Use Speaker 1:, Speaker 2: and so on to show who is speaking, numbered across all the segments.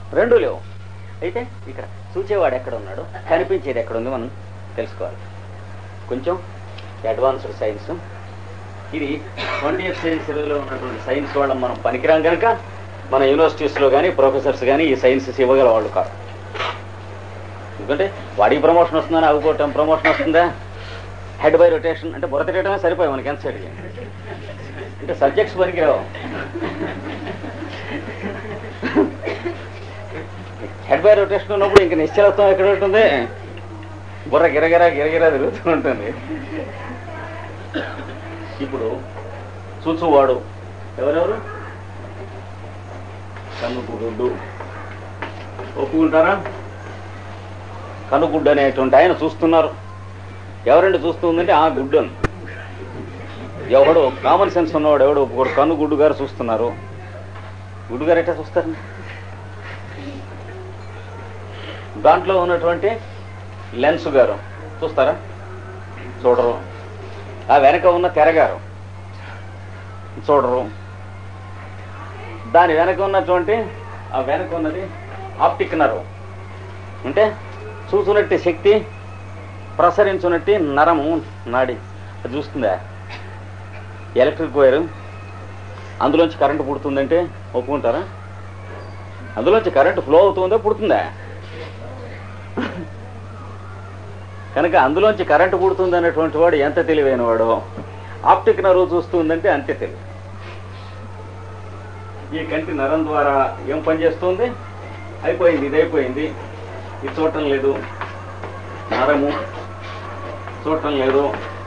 Speaker 1: రెండు లేవు అయితే ఇక్కడ చూచేవాడు ఎక్కడ ఉన్నాడు కనిపించేది ఎక్కడ ఉంది మనం తెలుసుకోవాలి కొంచెం అడ్వాన్స్డ్ సైన్స్ ఇది ట్వంటీ ఎయిత్ సెంచరీలో ఉన్నటువంటి సైన్స్ వాళ్ళం మనం పనికిరాం కనుక మన యూనివర్సిటీస్లో కానీ ప్రొఫెసర్స్ కానీ ఈ సైన్సెస్ ఇవ్వగల వాళ్ళు కాదు ఎందుకంటే వాడికి ప్రమోషన్ వస్తుందని అవ్వకోవటం ప్రమోషన్ వస్తుందా హెడ్ బై రొటేషన్ అంటే బుర్ర తిరగటమే సరిపోయి మనకి ఎంత సరిగ్గా అంటే సబ్జెక్ట్స్ పనికిరావు హెడ్ బై రొటేషన్ ఉన్నప్పుడు ఇంక నిశ్చలత్వం ఎక్కడ ఉంటుంది బుర్ర గిరగిరా గిరగిరా తిరుగుతూ ఉంటుంది ఇప్పుడు చూచువాడు ఎవరెవరు కనుగుడ్డు ఒప్పుకుంటారా కనుగుడ్డు అనేటువంటి ఆయన చూస్తున్నారు ఎవరండి చూస్తుందంటే ఆ గుడ్డు అని ఎవడు కామన్ సెన్స్ ఉన్నవాడు ఎవడు ఒప్పుకోడు కన్ను గుడ్డు గారు చూస్తున్నారు గుడ్డు గారు ఎట్లా చూస్తారు దాంట్లో ఉన్నటువంటి లెన్స్ గారు చూస్తారా చూడరు ఆ వెనక ఉన్న తెరగారు చూడరు దాని వెనక ఉన్నటువంటి ఆ వెనక ఉన్నది ఆప్టిక్ నర్వ్ అంటే చూసునట్టి శక్తి ప్రసరించునట్టి నరము నాడి అది చూస్తుందా ఎలక్ట్రిక్ వైర్ అందులోంచి కరెంటు పుడుతుందంటే ఒప్పుకుంటారా అందులోంచి కరెంటు ఫ్లో అవుతుందా పుడుతుందా కనుక అందులోంచి కరెంటు పుడుతుంది అనేటువంటి వాడు ఎంత తెలివైన వాడు ఆప్టిక్ నరువు చూస్తుందంటే అంతే తెలివి ఈ కంటి నరం ద్వారా ఏం పని చేస్తుంది అయిపోయింది ఇది అయిపోయింది ఇది చూడటం లేదు నరము చూడటం లేదు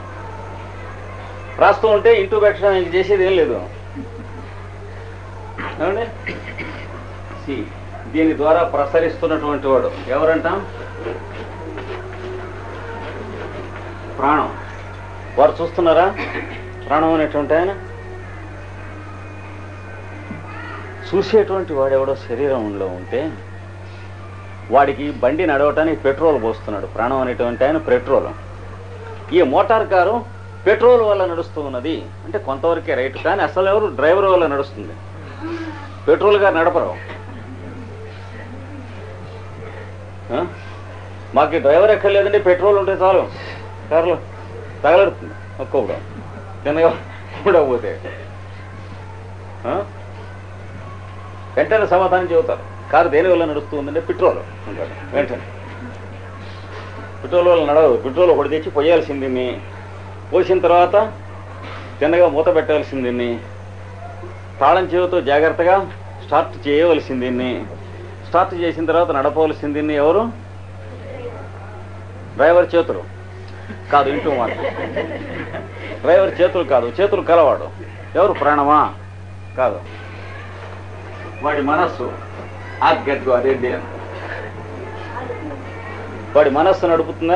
Speaker 1: రాస్తూ ఉంటే ఇంటూ పెట్టడం ఇంక చేసేది ఏం లేదు ఏమండి సి దీని ద్వారా ప్రసరిస్తున్నటువంటి వాడు ఎవరంటాం ప్రాణం వారు చూస్తున్నారా ప్రాణం అనేటువంటి ఆయన చూసేటువంటి వాడెవడో శరీరంలో ఉంటే వాడికి బండి నడవటానికి పెట్రోల్ పోస్తున్నాడు ప్రాణం అనేటువంటి ఆయన పెట్రోల్ ఈ మోటార్ కారు పెట్రోల్ వల్ల నడుస్తూ ఉన్నది అంటే కొంతవరకే రైట్ కానీ అసలు ఎవరు డ్రైవర్ వల్ల నడుస్తుంది పెట్రోల్ గారు నడపరు ఆ? మాకు డ్రైవర్ ఎక్కర్లేదండి పెట్రోల్ ఉంటే చాలు కారులో తగలడుతుంది ఒక్కొక్కడు తినగా ఉండకపోతే ఆ? వెంటనే సమాధానం చెబుతారు కారు దేని వల్ల నడుస్తూ ఉందంటే పెట్రోల్ అంటాడు వెంటనే పెట్రోల్ వల్ల నడవదు పెట్రోల్ ఒకటి తెచ్చి పోయాల్సింది పోసిన తర్వాత తిన్నగా మూత పెట్టాల్సింది తాళం చెవితో జాగ్రత్తగా స్టార్ట్ చేయవలసింది స్టార్ట్ చేసిన తర్వాత నడపవలసింది ఎవరు డ్రైవర్ చేతులు కాదు ఇంటూ మాట డ్రైవర్ చేతులు కాదు చేతులు కలవాడు ఎవరు ప్రాణమా కాదు వాడి మనస్సు ఆగ్గట్టు అదేంటి అని వాడి మనస్సు నడుపుతుందా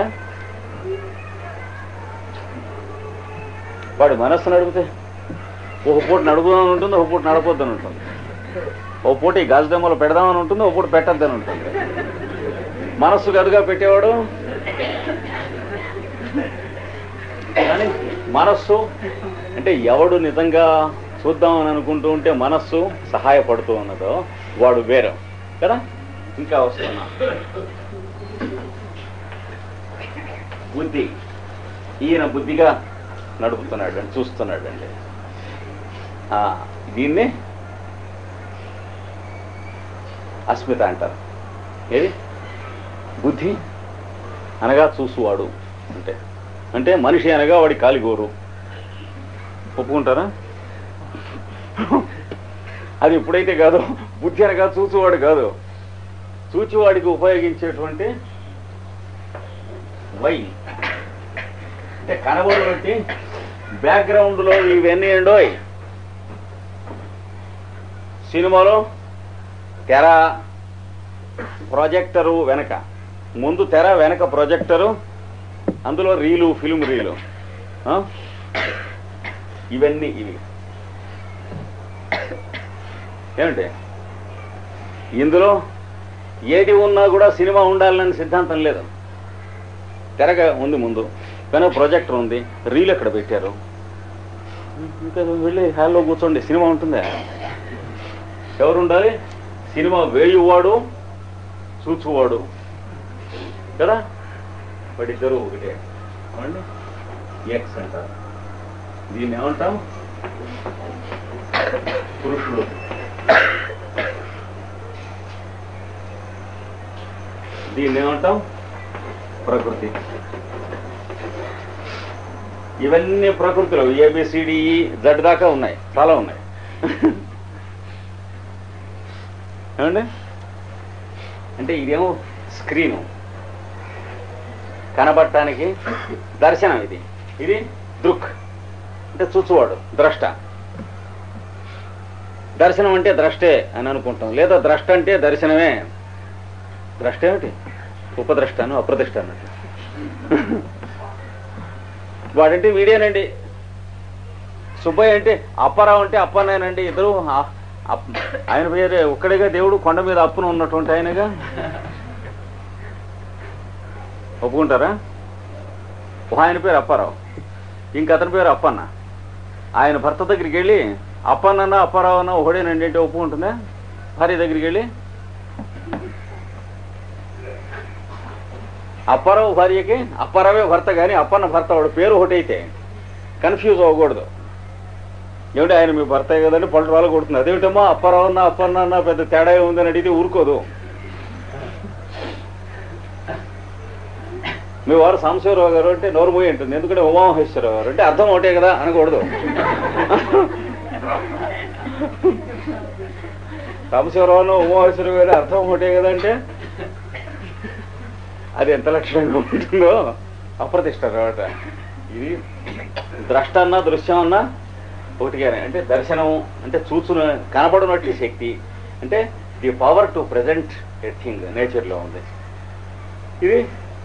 Speaker 1: వాడి మనస్సు నడిపితే ఒక పూట నడుపుదామని ఉంటుంది ఒక పూట నడపొద్దని ఉంటుంది ఓ పూట ఈ గాజుదమ్మలు పెడదామని ఉంటుంది ఒక పూట పెట్టద్దని ఉంటుంది మనస్సు గదుగా పెట్టేవాడు కానీ మనస్సు అంటే ఎవడు నిజంగా చూద్దామని అనుకుంటూ ఉంటే మనస్సు సహాయపడుతూ ఉన్నదో వాడు వేరు కదా ఇంకా వస్తున్నా బుద్ధి ఈయన బుద్ధిగా నడుపుతున్నాడు అండి చూస్తున్నాడండి ఆ, దీన్ని అస్మిత అంటారు ఏది బుద్ధి అనగా చూసువాడు అంటే అంటే మనిషి అనగా వాడి కాలిగోరు ఒప్పుకుంటారా అది ఎప్పుడైతే కాదు బుద్ధి అనగా చూచువాడు కాదు చూచువాడికి ఉపయోగించేటువంటి వై అంటే కనబడి బ్యాక్గ్రౌండ్లో ఇవన్నీ ఏండోయ్ సినిమాలో తెర ప్రొజెక్టరు వెనక ముందు తెర వెనక ప్రొజెక్టరు అందులో రీలు ఫిల్మ్ రీలు ఆ? ఇవన్నీ ఇవి ఏమిటి ఇందులో ఏది ఉన్నా కూడా సినిమా ఉండాలని సిద్ధాంతం లేదు తెరగ ఉంది ముందు వెనక ప్రొజెక్టర్ ఉంది రీల్ ఎక్కడ పెట్టారు ఇంకా వెళ్ళి హాల్లో కూర్చోండి సినిమా ఉంటుందా ఎవరు ఉండాలి సినిమా వేయువాడు చూచువాడు కదా వాడిద్దరు ఒకటే ఏమండి ఎక్స్ అంటారు దీన్ని ఏమంటాం పురుషుడు దీన్ని ఏమంటాం ప్రకృతి ఇవన్నీ ప్రకృతిలో ఏబిసిడిఈ జడ్ దాకా ఉన్నాయి చాలా ఉన్నాయి ఏమండి అంటే ఇదేమో స్క్రీను కనబడటానికి దర్శనం ఇది ఇది దృక్ అంటే చూచువాడు ద్రష్ట దర్శనం అంటే ద్రష్టే అని అనుకుంటాం లేదా ద్రష్ట అంటే దర్శనమే ద్రష్ట ఏమిటి ఉపద్రష్టాను అప్రదిష్ట అన్నట్టు వాడంటే వీడేనండి సుబ్బయ్య అంటే అప్పారావు అంటే అప్పనేనండి ఇద్దరు ఆ- అప్- ఆయన పేరే ఒక్కడిగా దేవుడు కొండ మీద అప్పున ఉన్నటువంటి ఆయనగా ఒప్పుకుంటారా ఒక ఆయన పేరు అప్పారావు ఇంక అతని పేరు అప్పన్న ఆయన భర్త దగ్గరికి వెళ్ళి అప్పన్న అప్పారావు అన్న ఒకడేనండి అంటే ఒప్పుకుంటుందా భార్య దగ్గరికి వెళ్ళి అప్పారావు భార్యకి అప్పారావే భర్త కానీ అప్పన్న భర్త వాడు పేరు ఒకటైతే కన్ఫ్యూజ్ అవ్వకూడదు ఏమిటి ఆయన మీ భర్త కదండి పళ్ళు రాళ్ళు కొడుతుంది అదేమిటమ్మా అప్పారావు అన్న అప్పన్న అన్న పెద్ద తేడా ఉందని అడిగితే ఊరుకోదు మీ వారు సాంబశివరావు గారు అంటే నోరు పోయి ఉంటుంది ఎందుకంటే ఉమామహేశ్వరరావు గారు అంటే అర్థం ఒకటే కదా అనకూడదు సాంబశివరావు ఉమామహేశ్వరరావు గారు అర్థం ఒకటే కదా అంటే అది ఎంత లక్షణంగా ఉంటుందో అప్రతిష్ట అనమాట ఇది ద్రష్ట అన్నా దృశ్యం అన్నా ఒకటిగానే అంటే దర్శనం అంటే చూచున కనబడినట్టు శక్తి అంటే the power to present a thing నేచర్లో ఉంది ఇది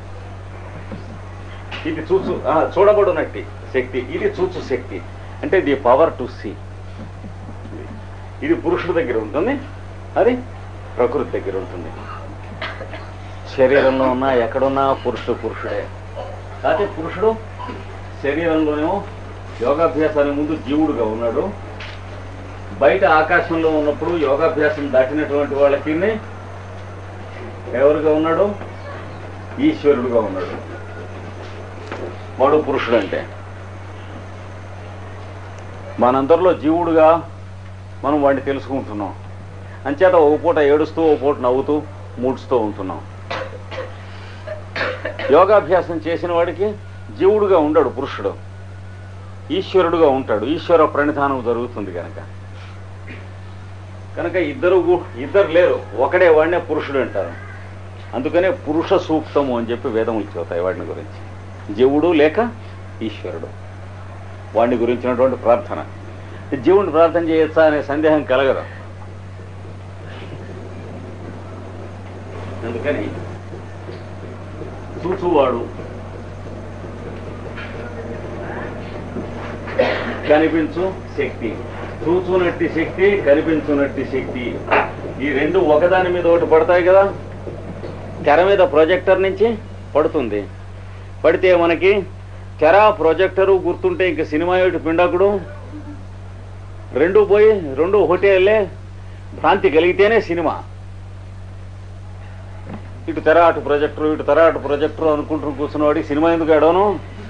Speaker 1: ఇది చూచు ఆ, చూడబడినట్టి శక్తి ఇది చూచు శక్తి అంటే ది పవర్ టు సీ ఇది పురుషుడి దగ్గర ఉంటుంది అది ప్రకృతి దగ్గర ఉంటుంది శరీరంలో ఉన్నా ఎక్కడున్నా పురుషుడు పురుషుడే కాకపోతే పురుషుడు శరీరంలోనేమో యోగాభ్యాసానికి ముందు జీవుడుగా ఉన్నాడు బయట ఆకాశంలో ఉన్నప్పుడు యోగాభ్యాసం దాటినటువంటి వాళ్ళకి ఎవరుగా ఉన్నాడు ఈశ్వరుడుగా ఉన్నాడు వాడు పురుషుడు అంటే మనందరిలో జీవుడుగా మనం వాడిని తెలుసుకుంటున్నాం అంచేత ఒక పూట ఏడుస్తూ ఒక పూట నవ్వుతూ మూడ్చుతూ ఉంటున్నాం యోగాభ్యాసం చేసిన వాడికి జీవుడుగా ఉండడు పురుషుడు ఈశ్వరుడుగా ఉంటాడు ఈశ్వర ప్రణిధానం జరుగుతుంది కనుక కనుక ఇద్దరు గు- ఇద్దరు లేరు ఒకడే వాడినే పురుషుడు అంటారు అందుకనే పురుష సూక్తము అని చెప్పి వేదములు చెబుతాయి వాడిని గురించి జీవుడు లేక ఈశ్వరుడు వాడిని గురించినటువంటి ప్రార్థన జీవుడిని ప్రార్థన చేయొచ్చా అనే సందేహం కలగదు అందుకని చూచువాడు కనిపించు శక్తి చూచునట్టి శక్తి కనిపించునట్టి శక్తి ఈ రెండు ఒకదాని మీద ఒకటి పడతాయి కదా తెర మీద ప్రొజెక్టర్ నుంచి పడుతుంది పడితే మనకి తెర ప్రొజెక్టరు గుర్తుంటే ఇంక సినిమా ఏమిటి పిండకుడు రెండు పోయి రెండు హోటల్లే భ్రాంతి కలిగితేనే సినిమా ఇటు తెర అటు ప్రొజెక్టర్ ఇటు తెర అటు ప్రొజెక్టర్ అనుకుంటూ కూర్చున్నవాడికి సినిమా ఎందుకు ఆడవను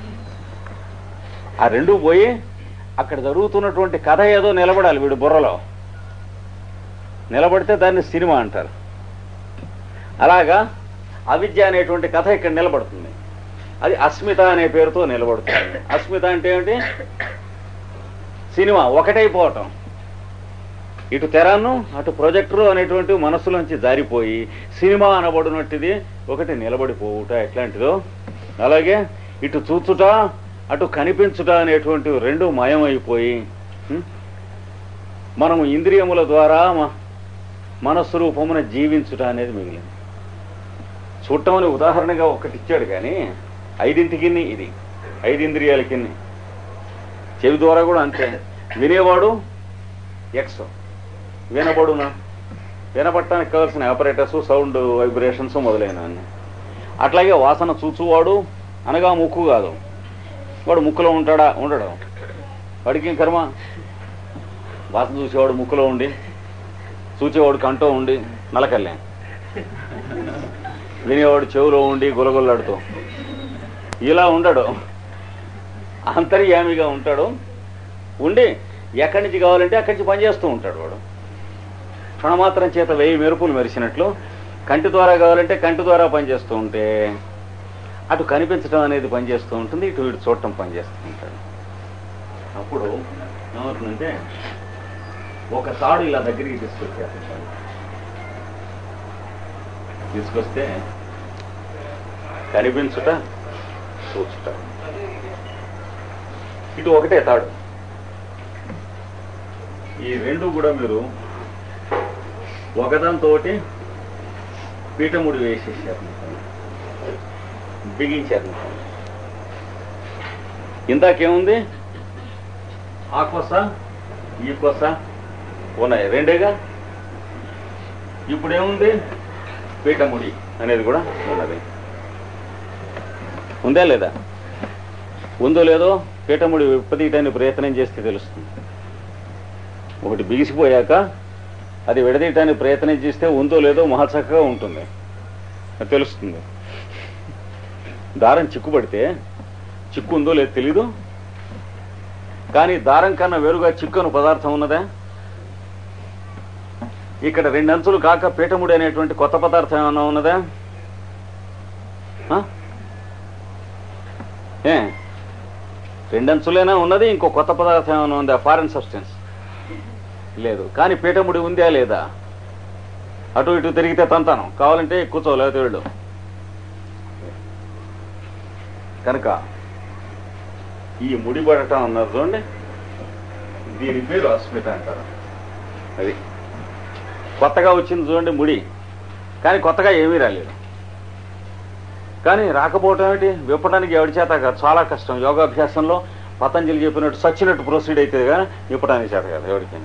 Speaker 1: ఆ రెండు పోయి అక్కడ జరుగుతున్నటువంటి కథ ఏదో నిలబడాలి వీడు బుర్రలో నిలబడితే దాన్ని సినిమా అంటారు అలాగా అవిద్య అనేటువంటి కథ ఇక్కడ నిలబడుతుంది అది అస్మిత అనే పేరుతో నిలబడుతుంది అస్మిత అంటే ఏమిటి సినిమా ఒకటైపోవటం ఇటు తెరాను అటు ప్రొజెక్టర్ అనేటువంటి మనస్సులోంచి జారిపోయి సినిమా అనబడినట్టుది ఒకటి నిలబడిపోవుట ఎట్లాంటిదో అలాగే ఇటు చూచుట అటు కనిపించుట అనేటువంటి రెండు మయమైపోయి ఉం? మనము ఇంద్రియముల ద్వారా మ- మనస్సు రూపమున జీవించుట అనేది మిగిలింది చూడటం అని ఉదాహరణగా ఒకటి ఇచ్చాడు కానీ ఐదింటికి ఇది ఐదు ఇంద్రియాలకి చెవి ద్వారా కూడా అంతే వినేవాడు ఎక్స్ వినబడునా వినబడటానికి కావాల్సిన ఆపరేటర్స్ సౌండ్ వైబ్రేషన్స్ మొదలైన అట్లాగే వాసన చూచువాడు అనగా ముక్కు కాదు వాడు ముక్కులో ఉంటాడా ఉండడు వాడికి ఏం కర్మ వాసన చూసేవాడు ముక్కులో ఉండి చూచేవాడు కంటో ఉండి నలకల్లేం వినేవాడు చెవులో ఉండి గులగుల్లాడుతూ ఇలా ఉండడు అంతర్యామిగా ఉంటాడు ఉండి ఎక్కడి నుంచి కావాలంటే అక్కడి నుంచి పనిచేస్తూ ఉంటాడు వాడు క్షణమాత్రం చేత వెయ్యి మెరుపులు మెరిసినట్లు కంటి ద్వారా కావాలంటే కంటి ద్వారా పనిచేస్తూ ఉంటే అటు కనిపించడం అనేది పనిచేస్తూ ఉంటుంది ఇటు ఇటు చూడటం పనిచేస్తూ ఉంటాడు అప్పుడు ఏమవుతుందంటే ఒక తాడు ఇలా దగ్గరికి తీసుకొచ్చేస్తాడు తీసుకొస్తే కనిపించుట చూచుట ఇటు ఒకటే తాడు ఈ రెండు కూడా మీరు ఒకదాంతో పీఠముడి వేసేసారు బిగించారు ఇందాకేముంది ఆ కొస ఈ కొస ఉన్నాయి రెండేగా ఇప్పుడు ఏముంది పీఠముడి అనేది కూడా ఉన్నది ఉందా లేదా ఉందో లేదో పీఠముడి విప్పదీయటానికి ప్రయత్నం చేస్తే తెలుస్తుంది ఒకటి బిగిసిపోయాక అది విడదీయటానికి ప్రయత్నం చేస్తే ఉందో లేదో మహాచక్కగా ఉంటుంది అది తెలుస్తుంది దారం చిక్కుపడితే చిక్కు ఉందో లేదో తెలీదు కానీ దారం కన్నా వేరుగా చిక్కను పదార్థం ఉన్నదా ఇక్కడ రెండు అంచులు కాక పీఠముడి అనేటువంటి కొత్త పదార్థం ఏమన్నా ఉన్నదా ఆ? ఏ రెండంచులైనా ఉన్నది ఇంకో కొత్త పదార్థం ఏమైనా ఉందా ఫారెన్ సబ్స్టెన్స్ లేదు కానీ పీఠముడి ఉందా లేదా అటు ఇటు తిరిగితే తంతాను కావాలంటే కూర్చో లేకపోతే వెళ్ళు కనుక ఈ ముడిపడటం అన్నారు చూడండి దీని పేరు అస్మిత అంటారు అది కొత్తగా వచ్చింది చూడండి ముడి కానీ కొత్తగా ఏమీ రాలేదు కానీ రాకపోవటం ఏమిటి విప్పడానికి ఎవరి చేత కాదు చాలా కష్టం యోగాభ్యాసంలో పతంజలి చెప్పినట్టు సచ్చినట్టు ప్రొసీడ్ అయితే కానీ విప్పడానికి చేత కాదు ఎవరికైనా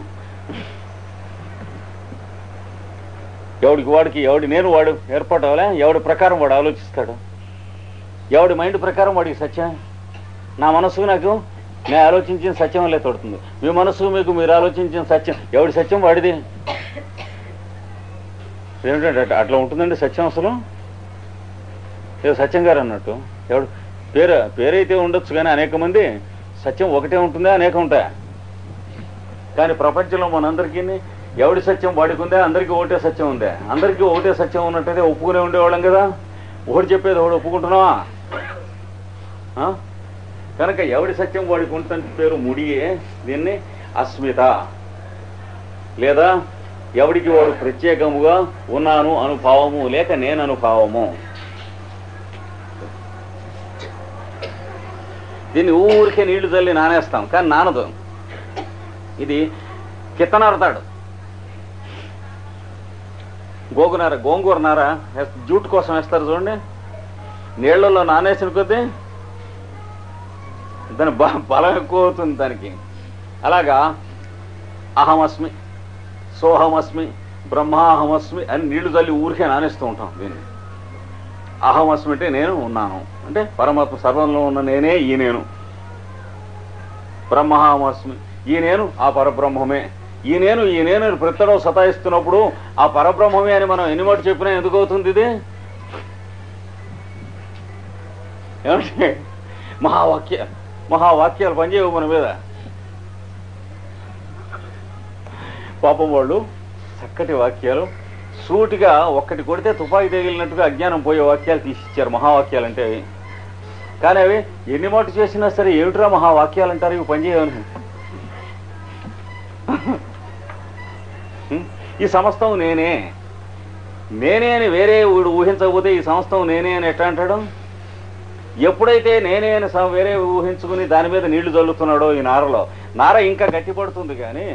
Speaker 1: ఎవడికి వాడికి ఎవడి నేను వాడు ఏర్పడవలే ఎవడి ప్రకారం వాడు ఆలోచిస్తాడు ఎవడి మైండ్ ప్రకారం వాడికి సత్యం నా మనసుకు నాకు నేను ఆలోచించిన సత్యం వల్లే తోడుతుంది మీ మనసు మీకు మీరు ఆలోచించిన సత్యం ఎవడి సత్యం వాడిది ఏమిటంటే అట్లా- అట్లా ఉంటుందండి సత్యం అసలు ఏదో సత్యం గారు అన్నట్టు ఎవడు పేరు పేరైతే ఉండొచ్చు కానీ అనేక మంది సత్యం ఒకటే ఉంటుందా అనేక ఉంటాయా కానీ ప్రపంచంలో మనందరికీ ఎవడి సత్యం వాడికి ఉందా అందరికీ ఒకటే సత్యం ఉందా అందరికీ ఒకటే సత్యం ఉన్నట్టయితే ఒప్పుకునే ఉండేవాళ్ళం కదా ఒకటి చెప్పేది ఒకటి ఒప్పుకుంటున్నావా ఆ? కనుక ఎవడి సత్యం వాడికి ఉంటుంది పేరు ముడియే దీన్ని అస్మిత లేదా ఎవడికి వాడు ప్రత్యేకముగా ఉన్నాను అనుభావము లేక నేను అనుభావము దీన్ని ఊరికే నీళ్లు చల్లి నానేస్తాం కానీ నానదు ఇది కిత్తనారతాడు గోగునార గోంగూర నార వేస్త- జూట్ కోసం వేస్తారు చూడండి నీళ్లలో నానేసిన కొద్దీ దాని బ- బలం ఎక్కువ అవుతుంది దానికి అలాగా అహమస్మి సోహమస్మి బ్రహ్మాహమస్మి అని నీళ్లు చల్లి ఊరికే నానేస్తూ ఉంటాం దీన్ని అహమస్మి అంటే నేను ఉన్నాను అంటే పరమాత్మ సర్వంలో ఉన్న నేనే ఈ నేను బ్రహ్మాహమస్మి ఈ నేను ఆ పరబ్రహ్మమే ఈ నేను ఈ నేను అని ప్రతిలో సతాయిస్తున్నప్పుడు ఆ పరబ్రహ్మమే అని మనం ఎన్ని మాట చెప్పినా ఎందుకు అవుతుంది ఇది ఏమంటే మహావాక్య మహావాక్యాలు పనిచేయవు మన మీద పాపం వాళ్ళు చక్కటి వాక్యాలు సూటిగా ఒక్కటి కొడితే తుపాకీ తగిలినట్టుగా అజ్ఞానం పోయే వాక్యాలు తీసిచ్చారు మహావాక్యాలు అంటే అవి కానీ అవి ఎన్ని మాట చేసినా సరే ఏమిట్రా మహావాక్యాలు అంటారు ఇవి పనిచేయవని ఈ సమస్తం నేనే నేనే అని వేరే ఊడు ఊహించకపోతే ఈ సమస్తం నేనే అని ఎట్లా అంటాడు ఎప్పుడైతే నేనే అని స- వేరే ఊహించుకుని దాని మీద నీళ్లు చల్లుతున్నాడో ఈ నారలో నార ఇంకా గట్టిపడుతుంది కానీ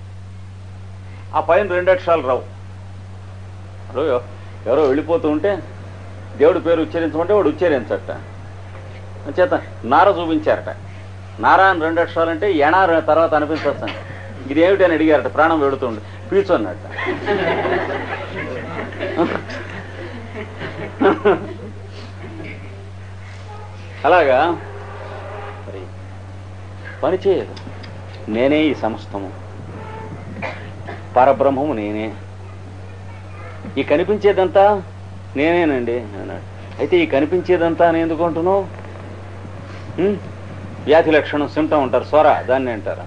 Speaker 1: ఆ పైన రెండు అక్షరాలు రావు ఇప్పుడు ఎవరో వెళ్ళిపోతూ ఉంటే దేవుడి పేరు ఉచ్చరించమంటే వాడు ఉచ్చరించట చేత నార చూపించారట నార అని రెండు అక్షరాలంటే ఎణ తర్వాత అనిపించవచ్చు ఇది ఏమిటి అని అడిగారట ప్రాణం వెడుతుండే పీచు అన్నట్ట అలాగా మరి పని చేయదు నేనే ఈ సమస్తము పరబ్రహ్మము నేనే ఈ కనిపించేదంతా నేనేనండి అన్నాడు అయితే ఈ కనిపించేదంతా నేను ఎందుకు అంటున్నావు ఉం? వ్యాధి లక్షణం సిమ్టమ్ అంటారు స్వర దాన్ని అంటారా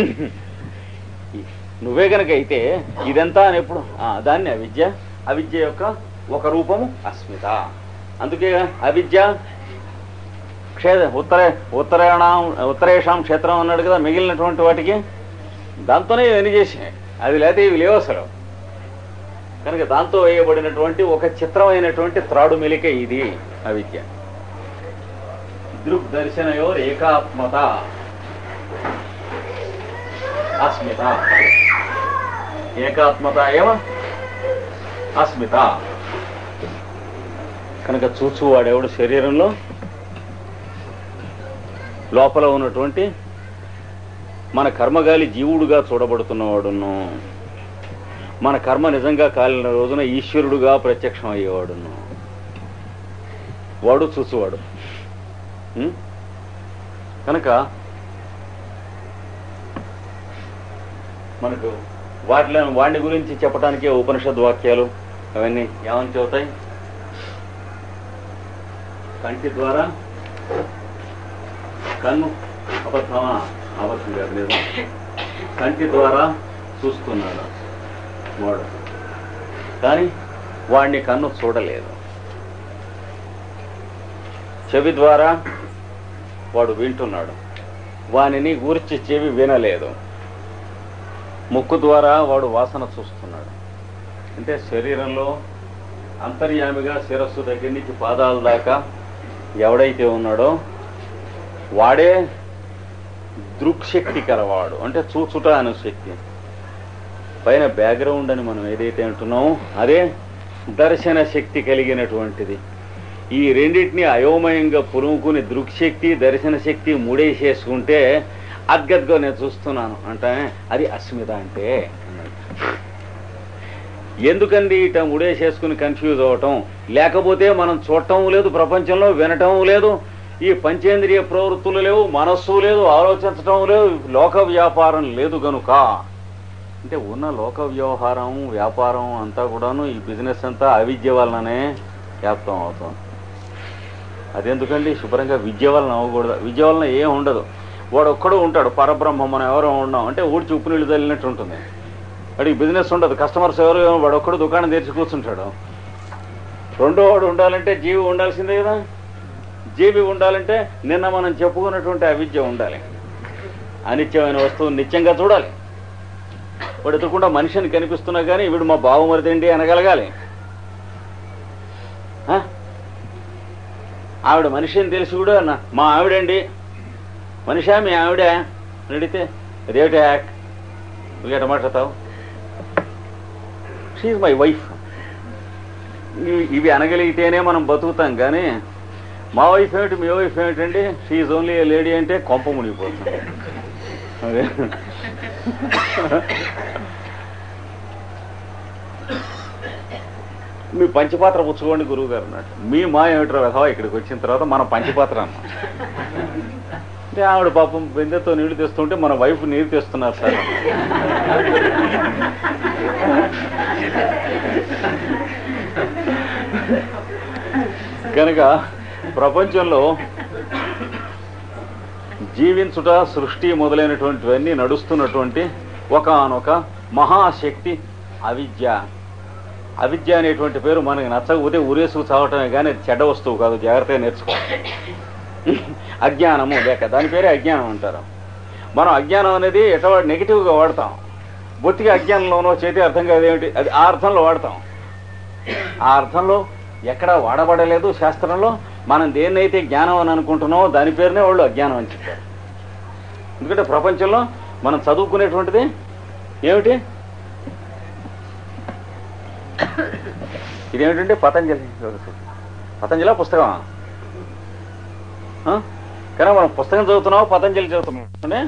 Speaker 1: నువ్వే కనుక అయితే ఇదంతా అని ఎప్పుడు ఆ, దాన్ని అవిద్య అవిద్య యొక్క ఒక రూపము అస్మిత అందుకే అవిద్య క్షే ఉత్తరే ఉత్తరాయణం ఉత్తరేషాం క్షేత్రం అన్నాడు కదా మిగిలినటువంటి వాటికి దాంతోనే ఇవన్నీ చేసినాయి అది లేకపోతే ఇవి లేవు అసలు కనుక దాంతో వేయబడినటువంటి ఒక చిత్రమైనటువంటి త్రాడు మెలిక ఇది అవిద్య దృక్ దర్శనయో ఏకాత్మత అస్మిత ఏకాత్మత ఏమ అస్మిత కనుక చూచువాడెవడు శరీరంలో లోపల ఉన్నటువంటి మన కర్మగాలి జీవుడుగా చూడబడుతున్నవాడును మన కర్మ నిజంగా కాలిన రోజున ఈశ్వరుడుగా ప్రత్యక్షం అయ్యేవాడును వాడు చూసువాడు ఉం? కనుక మనకు వాటిలో వాడిని గురించి చెప్పడానికి ఉపనిషద్ వాక్యాలు అవన్నీ ఏమని చెబుతాయి కంటి ద్వారా కన్ను అబద్ధమా అబద్ధం కాదు నిజం కంటి ద్వారా చూస్తున్నాడు వాడు కానీ వాడిని కన్ను చూడలేదు చెవి ద్వారా వాడు వింటున్నాడు వానిని గూర్చి చెవి వినలేదు ముక్కు ద్వారా వాడు వాసన చూస్తున్నాడు అంటే శరీరంలో అంతర్యామిగా శిరస్సు దగ్గర నుంచి పాదాల దాకా ఎవడైతే ఉన్నాడో వాడే దృక్శక్తి కలవాడు అంటే చూచుట అనే శక్తి పైన బ్యాక్గ్రౌండ్ అని మనం ఏదైతే అంటున్నామో అదే దర్శన శక్తి కలిగినటువంటిది ఈ రెండింటిని అయోమయంగా పులుముకుని దృక్శక్తి దర్శన శక్తి మూడేసేసుకుంటే అద్గద్గో నేను చూస్తున్నాను అంటే అది అస్మిత అంటే అన్నాడు. ఎందుకండి ఇట ముడేసేసుకుని కన్ఫ్యూజ్ అవ్వటం లేకపోతే మనం చూడటం లేదు ప్రపంచంలో వినటం లేదు ఈ పంచేంద్రియ ప్రవృత్తులు లేవు మనస్సు లేదు ఆలోచించటం లేదు లోక వ్యాపారం లేదు గనుక అంటే ఉన్న లోక వ్యవహారం వ్యాపారం అంతా కూడాను ఈ బిజినెస్ అంతా అవిద్య వలననే వ్యాప్తం అవుతుంది అదెందుకండి శుభ్రంగా విద్య వలన అవ్వకూడదు విద్య వలన ఏం ఉండదు వాడు ఒక్కడు ఉంటాడు పరబ్రహ్మం మనం ఎవరో ఉన్నాం అంటే ఊడ్చి ఉప్పు నీళ్ళు తల్లినట్టు ఉంటుంది వాడికి బిజినెస్ ఉండదు కస్టమర్స్ ఎవరు వాడు ఒక్కడు దుకాణం తెరిచి కూర్చుంటాడు రెండో వాడు ఉండాలంటే జీవి ఉండాల్సిందే కదా జీవి ఉండాలంటే నిన్న మనం చెప్పుకున్నటువంటి అవిద్య ఉండాలి అనిత్యమైన వస్తువు నిత్యంగా చూడాలి వాడు ఎదుర్కొండా మనిషిని కనిపిస్తున్నా కానీ వీడు మా బావమరిదండి అనగలగాలి ఆ? ఆవిడ మనిషి అని తెలిసి కూడా నా- మా ఆవిడండి మనిషా మీ ఆవిడ అని అడిగితే అదేమిటి యాక్ నువ్వు ఎట మాట్లాడతావు షీఈ్ మై వైఫ్ ఇవి అనగలిగితేనే మనం బతుకుతాం కానీ మా వైఫ్ ఏమిటి మీ వైఫ్ ఏమిటండి షీఈ్ ఓన్లీ ఏ లేడీ అంటే కొంప మునిగిపోతుంది అదే మీ పంచపాత్ర పుచ్చుకోండి గురువు గారు అన్నట్టు మీ మా ఏమిట్రా వెధవా ఇక్కడికి వచ్చిన తర్వాత మన పంచపాత్ర అన్న అంటే ఆవిడ పాపం బిందెతో నీళ్లు తెస్తుంటే మన వైఫ్ నీరు తెస్తున్నారు సార్ అన్నారు. కనుక ప్రపంచంలో జీవించుట సృష్టి మొదలైనటువంటివన్నీ నడుస్తున్నటువంటి ఒకానొక మహాశక్తి అవిద్య అవిద్య అనేటువంటి పేరు మనకి నచ్చకపోతే ఊరేసుకు చావటమే కానీ అది చెడ్డ వస్తువు కాదు జాగ్రత్తగా నేర్చుకోవాలి అజ్ఞానము లేక దాని పేరే అజ్ఞానం అంటారు మనం అజ్ఞానం అనేది ఎటవా నెగిటివ్గా వాడతాం బొత్తిగా అజ్ఞానంలోనో చేతి అర్థం కాదు ఏమిటి అది ఆ అర్థంలో వాడతాం ఆ అర్థంలో ఎక్కడా వాడబడలేదు శాస్త్రంలో మనం దేన్నైతే జ్ఞానం అని అనుకుంటున్నామో దాని పేరునే వాళ్ళు అజ్ఞానం అని చెప్పారు ఎందుకంటే ప్రపంచంలో మనం చదువుకునేటువంటిది ఏమిటి ఇదేమిటంటే పతంజలి పతంజలి పుస్తకమా ఆ? కానీ మనం పుస్తకం చదువుతున్నావు పతంజలి చదువుతున్నాం అంటే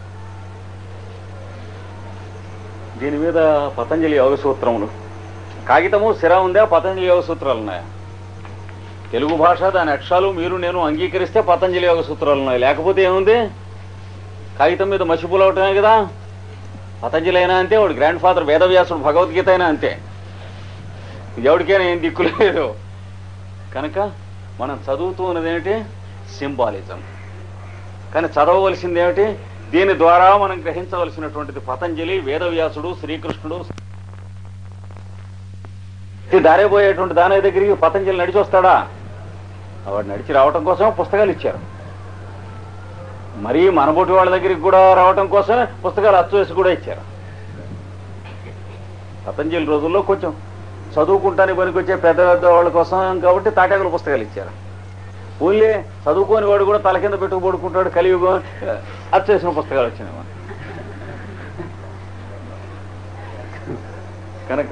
Speaker 1: దీని మీద పతంజలి యోగ సూత్రములు కాగితము సిర ఉందా పతంజలి యోగ సూత్రాలు ఉన్నాయా తెలుగు భాష దాని అక్షరాలు మీరు నేను అంగీకరిస్తే పతంజలి యోగ సూత్రాలు ఉన్నాయి లేకపోతే ఏముంది కాగితం మీద మసిపూలవటమే కదా పతంజలి అయినా అంతే వాడు గ్రాండ్ ఫాదర్ వేదవ్యాసుడు భగవద్గీత అయినా అంతే ఎవరికైనా ఏం దిక్కు లేదు కనుక మనం చదువుతూ ఉన్నది ఏమిటి సింబాలిజం కానీ చదవవలసింది ఏమిటి దీని ద్వారా మనం గ్రహించవలసినటువంటిది పతంజలి వేదవ్యాసుడు శ్రీకృష్ణుడు ఈ దారేపోయేటువంటి దాని దగ్గరికి పతంజలి నడిచి వస్తాడా వాడు నడిచి రావటం కోసం పుస్తకాలు ఇచ్చారు మరీ మనబోటి వాళ్ళ దగ్గరికి కూడా రావటం కోసం పుస్తకాలు అచ్చు వేసి కూడా ఇచ్చారు పతంజలి రోజుల్లో కొంచెం చదువుకుంటానికి పనికొచ్చే పెద్ద పెద్ద వాళ్ళ కోసం కాబట్టి తాటాకుల పుస్తకాలు ఇచ్చారు ఊళ్ళే చదువుకోని వాడు కూడా తల కింద పెట్టుకు పడుకుంటాడు కలియుగం అచ్చేసిన పుస్తకాలు వచ్చినాయి మనకి. కనుక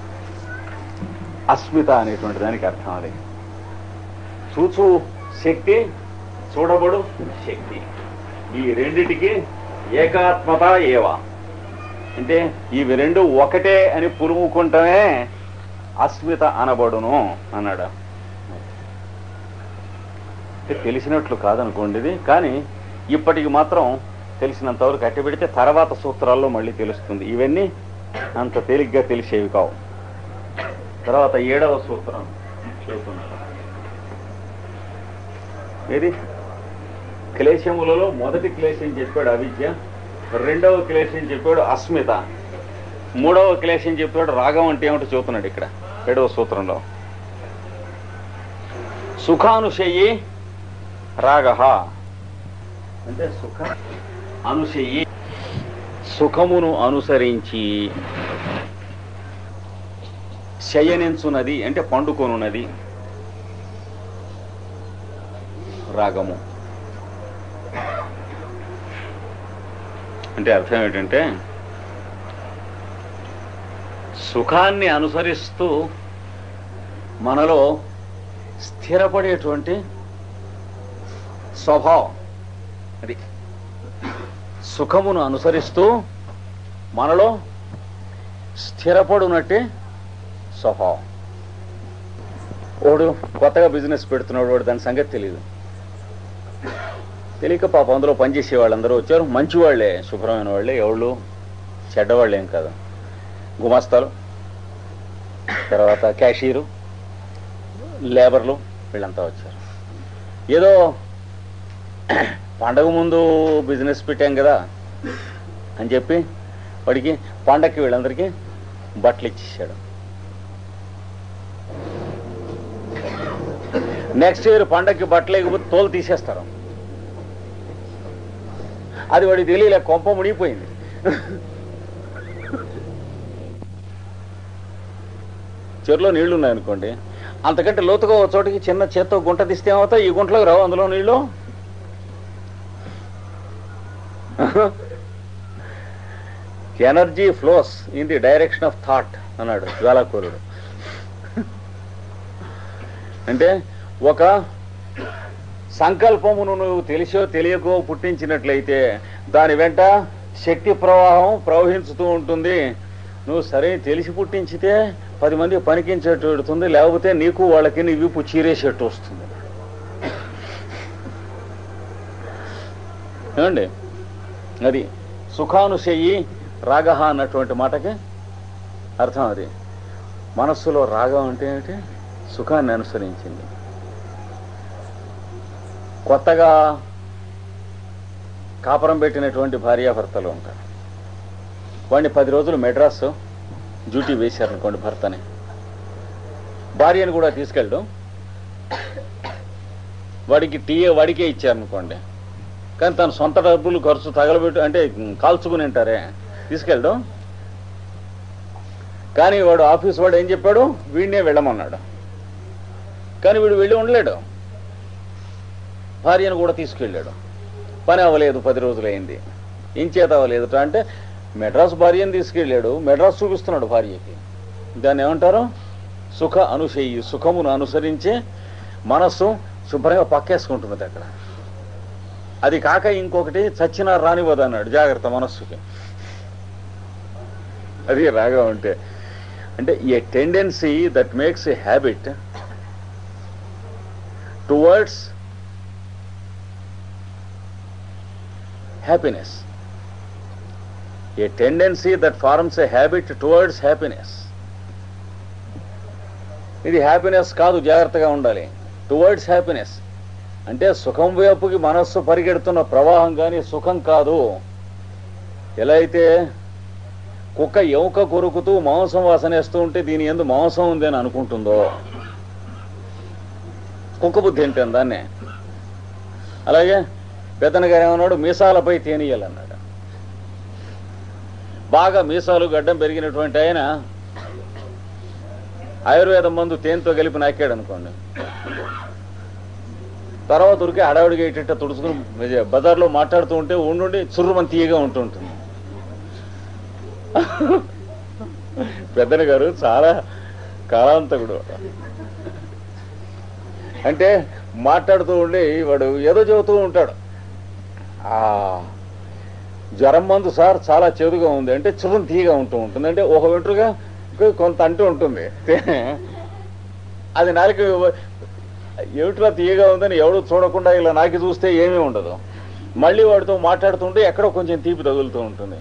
Speaker 1: అస్మిత అనేటువంటి దానికి అర్థం అది చూచు శక్తి చూడబడు శక్తి ఈ రెండిటికి ఏకాత్మత ఏవా అంటే ఇవి రెండు ఒకటే అని పులుముకుంటమే అస్మిత అనబడును అన్నాడు అంటే తెలిసినట్లు కాదనుకోండి ఇది కానీ ఇప్పటికి మాత్రం తెలిసినంతవరకు అట్టి పెడితే తర్వాత సూత్రాల్లో మళ్ళీ తెలుస్తుంది ఇవన్నీ అంత తేలిగ్గా తెలిసేవి కావు తర్వాత ఏడవ సూత్రం చెబుతున్నాడు ఏది క్లేశములలో మొదటి క్లేశం చెప్పాడు అవిద్య రెండవ క్లేశం చెప్పాడు అస్మిత మూడవ క్లేశం చెప్పాడు రాగం అంటే ఏమిటో చెబుతున్నాడు ఇక్కడ ఏడవ సూత్రంలో సుఖానుశయి రాగ అంటే సుఖ అనుశయి సుఖమును అనుసరించి శయనించున్నది అంటే పండుకొనున్నది రాగము అంటే అర్థం ఏంటంటే సుఖాన్ని అనుసరిస్తూ మనలో స్థిరపడేటువంటి స్వభావం అది సుఖమును అనుసరిస్తూ మనలో స్థిరపడునట్టే స్వభావం వాడు కొత్తగా బిజినెస్ పెడుతున్నాడు వాడు దాని సంగతి తెలియదు తెలియక పాప అందులో పనిచేసే వాళ్ళందరూ వచ్చారు మంచి వాళ్ళే శుభ్రమైన వాళ్ళే ఎవళ్ళు చెడ్డవాళ్ళు ఏం కాదు గుమాస్తాలు తర్వాత క్యాషియరు లేబర్లు వీళ్ళంతా వచ్చారు ఏదో పండగ ముందు బిజినెస్ పెట్టాం కదా అని చెప్పి వాడికి పండగకి వీళ్ళందరికీ బట్టలు ఇచ్చేసాడు నెక్స్ట్ ఇయర్ పండగకి బట్టలు లేకపోతే తోలు తీసేస్తారు అది వాడికి తెలియలే కొంప మునిగిపోయింది చెరులో నీళ్లు ఉన్నాయనుకోండి అంతకంటే లోతుగా ఒక చోటికి చిన్న చేత్తో గుంట తీస్తే ఏమవుతాయి ఈ గుంటలోకి రావు అందులో నీళ్లు energy flows in the direction of thought అన్నాడు జ్వాలాకూరుడు అంటే ఒక సంకల్పమును నువ్వు తెలిసో తెలియకో పుట్టించినట్లయితే దాని వెంట శక్తి ప్రవాహం ప్రవహించుతూ ఉంటుంది నువ్వు సరే తెలిసి పుట్టించితే పది మంది పనికించేట్టు పెడుతుంది లేకపోతే నీకు వాళ్ళకి నీ విప్పు చీరేసేట్టు వస్తుంది ఏమండి అది సుఖానుశయి రాగ అన్నటువంటి మాటకి అర్థం అది మనస్సులో రాగం అంటే ఏమిటి సుఖాన్ని అనుసరించింది కొత్తగా కాపురం పెట్టినటువంటి భార్యాభర్తలు ఉంటారు వాడిని పది రోజులు మెడ్రాస్ డ్యూటీ వేశారనుకోండి భర్తని భార్యను కూడా తీసుకెళ్ళడం వాడికి టీ వాడికే ఇచ్చారనుకోండి కానీ తన సొంత డబ్బులు ఖర్చు తగలబెట్టు అంటే కాల్చుకుని ఉంటారే తీసుకెళ్ళడం కానీ వాడు ఆఫీస్ వాడు ఏం చెప్పాడు వీడినే వెళ్ళమన్నాడు కానీ వీడు వెళ్ళి ఉండలేడు భార్యను కూడా తీసుకెళ్ళాడు పని అవ్వలేదు పది రోజులైంది ఇంచేత అవ్వలేదు అంటే మెడ్రాస్ భార్యను తీసుకెళ్ళాడు మెడ్రాస్ చూపిస్తున్నాడు భార్యకి దాన్ని ఏమంటారు సుఖ అనుశయి సుఖమును అనుసరించే మనస్సు శుభ్రంగా పక్కేసుకుంటున్నది అక్కడ అది కాక ఇంకొకటి చచ్చినా రానివ్వదు అన్నాడు జాగ్రత్త మనస్సుకి అది రాగా ఉంటే అంటే a tendency that makes a habit towards happiness. A tendency that forms a habit towards happiness.
Speaker 2: ఇది హ్యాపీనెస్ కాదు జాగ్రత్తగా ఉండాలి టువర్డ్స్ హ్యాపీనెస్ అంటే సుఖం వైపుకి మనస్సు పరిగెడుతున్న ప్రవాహం కానీ సుఖం కాదు ఎలా అయితే కుక్క ఎముక కొరుకుతూ మాంసం వాసనేస్తూ ఉంటే దీని ఎందు మాంసం ఉంది అని అనుకుంటుందో కుక్క బుద్ధి ఏంటని దాన్నే అలాగే పెద్దన గారు ఏమన్నాడు మీసాలపై తేనీయాలన్నాడు బాగా మీసాలు గడ్డం పెరిగినటువంటి ఆయన ఆయుర్వేద మందు తేనెతో కలిపి నాకాడు అనుకోండి తర్వాత ఉరికి హడావిడిగా ఇట్ట తుడుచుకుని బజార్లో మాట్లాడుతూ ఉంటే ఉండుండి చుర్రుమని తీయగా ఉంటుంటుంది పెద్దన గారు చాలా కాలాంతకుడు అంటే మాట్లాడుతూ ఉండి వాడు ఏదో చెబుతూ ఉంటాడు ఆ జ్వరం మందు సార్ చాలా చేదుగా ఉంది అంటే చురుం తీయగా ఉంటూ ఉంటుంది అంటే ఒక వెంట్రుగా కొంత అంటూ ఉంటుంది అది నాలుగు ఏమిట్రా తీయగా ఉందని ఎవడు చూడకుండా ఇలా నాకి చూస్తే ఏమీ ఉండదు మళ్ళీ వాడితో మాట్లాడుతుంటే ఎక్కడో కొంచెం తీపి తగులుతూ ఉంటుంది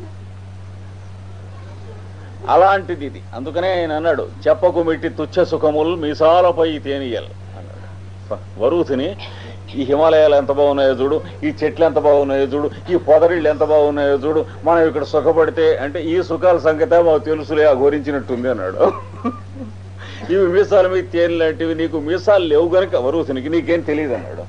Speaker 2: అలాంటిది ఇది అందుకనే ఆయన అన్నాడు చెప్పకు మెట్టి తుచ్చ సుఖములు మీసాలపై తేనియల్ అన్నాడు ప- వరుతిని ఈ హిమాలయాలు ఎంత బాగున్నాయో చూడు ఈ చెట్లు ఎంత బాగున్నాయో చూడు ఈ పొదరిళ్ళు ఎంత బాగున్నాయో చూడు మనం ఇక్కడ సుఖపడితే అంటే ఈ సుఖాల సంగతే మాకు తెలుసులే ఆ గోరించినట్టుంది అన్నాడు ఇవి మీసాల మీద తేనె లాంటివి నీకు మీసాలు లేవు గనుక వరుతినికి నీకేం తెలియదు అన్నాడు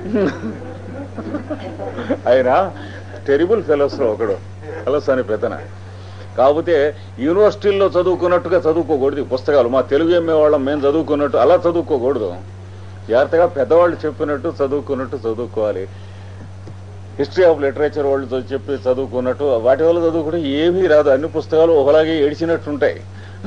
Speaker 2: ఆయన టెరిబుల్ ఫెలోస్ లో ఒకడు ఫెలోస్ అని పెద్దన కాకపోతే యూనివర్సిటీల్లో చదువుకున్నట్టుగా చదువుకోకూడదు ఈ పుస్తకాలు మా తెలుగు ఎంఏ వాళ్ళం మేము చదువుకున్నట్టు అలా చదువుకోకూడదు జాగ్రత్తగా పెద్దవాళ్ళు చెప్పినట్టు చదువుకున్నట్టు చదువుకోవాలి హిస్టరీ ఆఫ్ లిటరేచర్ వాళ్ళు చ- చెప్పి చదువుకున్నట్టు వాటి వల్ల చదువుకుంటే ఏమీ రాదు అన్ని పుస్తకాలు ఒకలాగే ఏడిచినట్టుంటాయి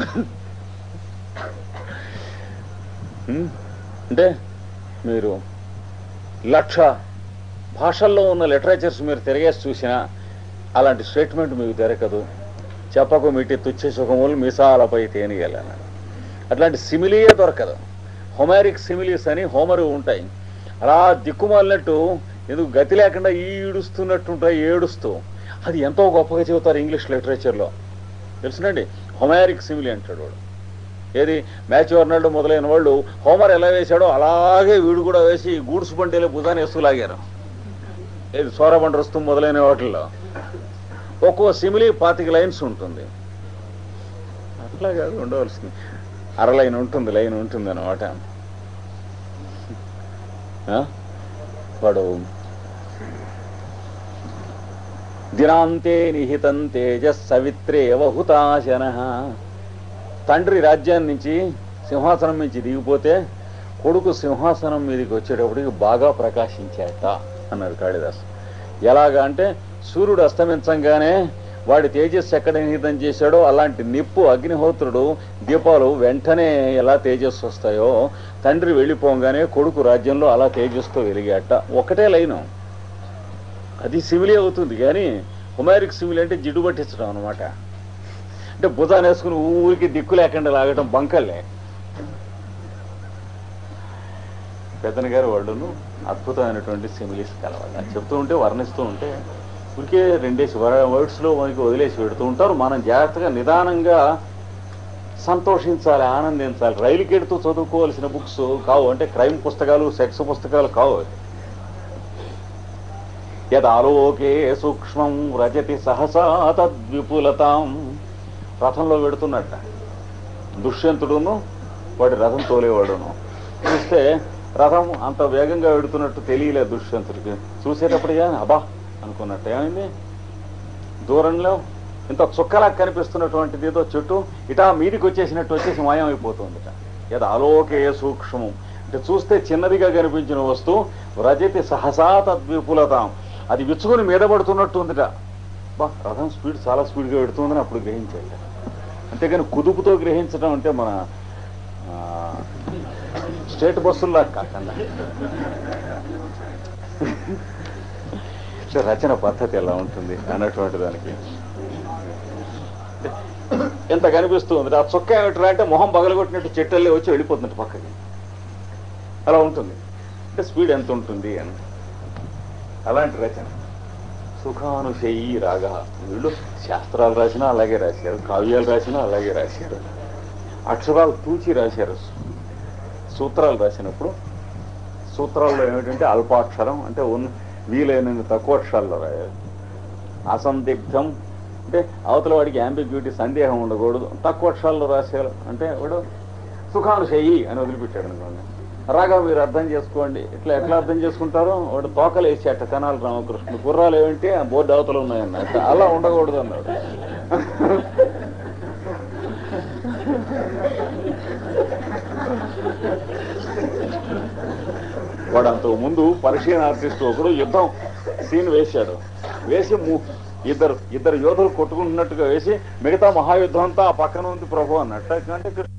Speaker 2: హ్మ్? అంటే మీరు లక్ష భాషల్లో ఉన్న లిటరేచర్స్ మీరు తిరిగేసి చూసినా అలాంటి స్టేట్మెంట్ మీకు దొరకదు చెప్పకు మిట్టి తుచ్చ సుఖములు మీసాలపై తేనియాలన్నాడు అట్లాంటి సిమిలియే దొరకదు హొమారిక్ సిమిలీస్ అని హోమరు ఉంటాయి అలా దిక్కుమాలినట్టు ఎందుకు గతి లేకుండా ఈ ఈడుస్తున్నట్టు ఉంటాయి ఏడుస్తూ అది ఎంతో గొప్పగా చెబుతారు ఇంగ్లీష్ లిటరేచర్లో తెలుసునండి హొమారిక్ సిమిలి అంటాడు వాడు ఏది మ్యాచ్ వర్నాల్డ్ మొదలైన వాళ్ళు హోమర్ ఎలా వేశాడో అలాగే వీడు కూడా వేసి గూడ్స్ బండిలో భుజాన్ని వేస్తూ లాగారు ఏది సోరబండ వస్తూ మొదలైన వాటిల్లో ఒక్కో సిమిలి పాతిక లైన్స్ ఉంటుంది అట్లా కాదు ఉండవలసింది అర లైన్ ఉంటుంది లైన్ ఉంటుంది అనమాట వాడు దినాంతే నిహితం తేజస్ సవిత్రే హుతాశన తండ్రి రాజ్యాన్ని నుంచి సింహాసనం నుంచి దిగిపోతే కొడుకు సింహాసనం మీదకి వచ్చేటప్పటికి బాగా ప్రకాశించాట అన్నాడు కాళిదాసు ఎలాగా అంటే సూర్యుడు అస్తమించంగానే వాడి తేజస్సు ఎక్కడ నిహితం చేశాడో అలాంటి నిప్పు అగ్నిహోత్రుడు దీపాలు వెంటనే ఎలా తేజస్సు వస్తాయో తండ్రి వెళ్ళిపోగానే కొడుకు రాజ్యంలో అలా తేజస్సుతో వెలిగాట ఒకటే లైను అది సిమిలి అవుతుంది కానీ హుమారిక్ సిమిలి అంటే జిడ్డు పట్టించడం అనమాట అంటే భుజాన్ని వేసుకుని ఊరికి దిక్కు లేకుండా లాగటం బంకల్లే పెద్దన గారు వాళ్ళను అద్భుతమైనటువంటి సిమిలీస్ కలవాలి చెప్తూ ఉంటే వర్ణిస్తూ ఉంటే ఊరికే రెండేసి వర్డ్స్లో మనకి వదిలేసి పెడుతూ ఉంటారు మనం జాగ్రత్తగా నిదానంగా సంతోషించాలి ఆనందించాలి రైలు కెడుతూ చదువుకోవాల్సిన బుక్స్ కావు అంటే క్రైమ్ పుస్తకాలు సెక్స్ పుస్తకాలు కావు అవి. యదాలోకే సూక్ష్మం రజతి సహసా తద్విపులతాం రథంలో పెడుతున్నట్ట దుష్యంతుడును వాడి రథం తోలేవాడును చూస్తే రథం అంత వేగంగా వెడుతున్నట్టు తెలియలేదు దుష్యంతుడికి చూసేటప్పటిగా అబా అనుకున్నట్టు ఏమైంది దూరంలో ఇంత చుక్కలా కనిపిస్తున్నటువంటిది ఏదో చెట్టు ఇటా మీదికి వచ్చేసినట్టు వచ్చేసి మాయమైపోతుందిట ఏదో ఆలోకే సూక్ష్మం అంటే చూస్తే చిన్నదిగా కనిపించిన వస్తువు రజతి సహసా తద్విపులతాం అది విచ్చుకొని మీద పడుతున్నట్టు ఉందిట బా రథం స్పీడ్ చాలా స్పీడ్గా పెడుతుందని అప్పుడు గ్రహించాడు అంతేగాని కుదుపుతో గ్రహించడం అంటే మన ఆ, స్టేట్ బస్సుల్లా కాకుండా అంటే రచన పద్ధతి ఎలా ఉంటుంది అన్నటువంటి దానికి ఎంత కనిపిస్తుంది ఆ చుక్క ఏమిట్రా అంటే మొహం పగలగొట్టినట్టు చెట్టల్లే వచ్చి వెళ్ళిపోతుంది పక్కకి అలా ఉంటుంది అంటే స్పీడ్ ఎంత ఉంటుంది అని అలాంటి రచన సుఖానుశయి రాగ వీళ్ళు శాస్త్రాలు రాసినా అలాగే రాశారు కావ్యాలు రాసినా అలాగే రాశారు అక్షరాలు తూచి రాశారు సూత్రాలు రాసినప్పుడు సూత్రాల్లో ఏమిటంటే అల్పాక్షరం అంటే ఉన్న వీలైనన్ని తక్కువ అక్షరాల్లో రాయాలి అసందిగ్ధం అంటే అవతల వాడికి యాంబిగ్యూటీ సందేహం ఉండకూడదు తక్కువ అక్షరాల్లో రాసేయాలి అంటే వాడు సుఖానుశయి అని వదిలిపెట్టాడు అనుకోండి రాగా మీరు అర్థం చేసుకోండి ఇట్లా ఎట్లా అర్థం చేసుకుంటారో వాడు తోకలు వేసి అట్ట కనాలి రామకృష్ణుడు గుర్రాలు ఏమిటి ఆ బోర్డు అవతల ఉన్నాయన్న అలా ఉండకూడదు అన్నాడు వాడు అంతకు ముందు పర్షియన్ ఆర్టిస్ట్ ఒకడు యుద్ధం సీన్ వేశాడు వేసి ము- ఇద్దరు ఇద్దరు యోధులు కొట్టుకుంటున్నట్టుగా వేసి మిగతా మహాయుద్ధం అంతా ఆ పక్కన ఉంది ప్రభు అన్నట్టు అంటే